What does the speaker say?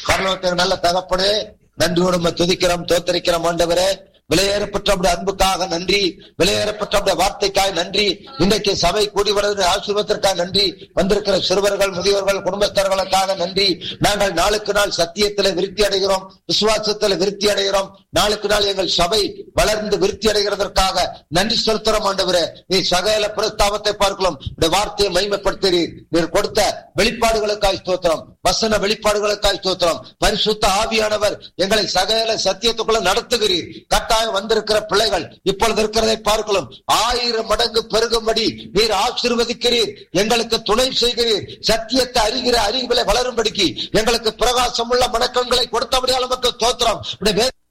பரலோகத்துக்கு நல்ல தகப்பனே நன்றியோடு உம்மை துதிக்கிறோம் தோத்தரிக்கிறோம் ஆண்டவரே விலையேறப்பட்ட அப்படி அன்புக்காக நன்றி விலையேறப்பட்ட அப்படி வார்த்தைக்காக நன்றி இன்றைக்கு சபை கூடி வருவது ஆசீர்வத்திற்காக நன்றி வந்திருக்கிற சிறுவர்கள் முதியோர்கள் குடும்பஸ்தர்களுக்காக நன்றி நாங்கள் நாளுக்கு நாள் சத்தியத்தில் விருத்தி அடைகிறோம் விசுவாசத்தில் விருத்தி அடைகிறோம் நாளுக்கு நாள் எங்கள் சபை வளர்ந்து விருத்தி அடைகிறதற்காக நன்றி செலுத்துறோம் ஆண்டவரே நீ சகல பிரஸ்தாபத்தை பார்க்கலாம் இந்த வார்த்தையை மைமைப்படுத்துகிறீர் நீர் கொடுத்த வெளிப்பாடுகளுக்காய் ஸ்தோத்திரம் வசன வெளிப்பாடுகளுக்காய் ஸ்தோத்திரம் பரிசுத்த ஆவியானவர் எங்களை சகல சத்தியத்துக்குள்ள நடத்துகிறீர் கட்டாயம் வந்திருக்கிற பிள்ளைகள் இப்பொழுது இருக்கிறதை பார்க்கலாம் ஆயிரம் மடங்கு பெருகும்படி நீர் ஆசீர்வதிக்கிறீர் எங்களுக்கு துணை செய்கிறீர் சத்தியத்தை அறிகிற அறிவிலை வளரும்படிக்கு எங்களுக்கு பிரகாசமுள்ள மணக்கங்களை கொடுத்தபடியால் நமக்கு தோத்திரம்